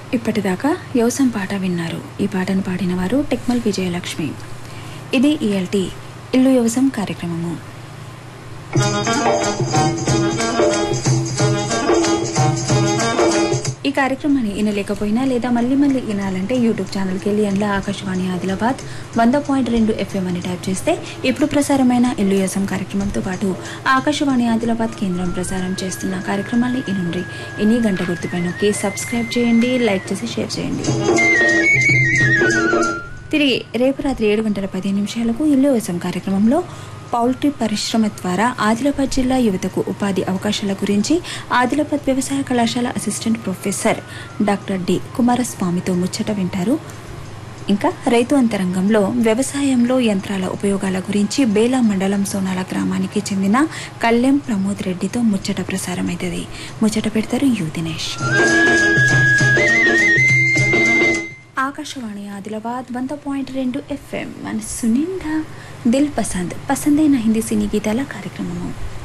ఇప్పటిదాకా యోసం పాట విన్నారు ఈ పాటను పాడిన వారు టెక్మల్ విజయలక్ష్మి ఇది ఈఎల్టీ ఇల్లు యోసం కార్యక్రమము ఈ కార్యక్రమాన్ని వినలేకపోయినా లేదా మళ్ళీ మళ్ళీ వినాలంటే యూట్యూబ్ ఛానల్కి వెళ్ళి ఎండ్ల ఆకాశవాణి ఆదిలాబాద్ వంద పాయింట్ రెండు ఎఫ్ఎం అని టైప్ చేస్తే ఇప్పుడు ప్రసారమైన ఇల్లు యోసం కార్యక్రమంతో పాటు ఆకాశవాణి ఆదిలాబాద్ కేంద్రం ప్రసారం చేస్తున్న కార్యక్రమాన్ని ఇనుండ్రి ఇన్ని గంట గుర్తుపై నొక్కి సబ్స్క్రైబ్ చేయండి లైక్ చేసి షేర్ చేయండి తిరిగి రేపు రాత్రి ఏడు గంటల పది నిమిషాలకు ఇల్లు వ్యవసాయం కార్యక్రమంలో పౌల్ట్రీ పరిశ్రమ ద్వారా ఆదిలాబాద్ జిల్లా యువతకు ఉపాధి అవకాశాల గురించి ఆదిలాబాద్ వ్యవసాయ కళాశాల అసిస్టెంట్ ప్రొఫెసర్ డాక్టర్ డి కుమారస్వామితో ముచ్చట వింటారు ఇంకా రైతు అంతరంగంలో వ్యవసాయంలో యంత్రాల ఉపయోగాల గురించి బేలా మండలం సోనాల గ్రామానికి చెందిన కళ్యాణ్ ప్రమోద్ రెడ్డితో ముచ్చట ప్రసారమవుతుంది ముచ్చట పెడతారు యు దినేష్ ఆకాశవాణి ఆదిలాబాద్ వంద పాయింట్ రెండు ఎఫ్ఎం మనస్సు నిండా దిల్ పసంద్ పసందైన హిందీ సినీ గీతాల కార్యక్రమము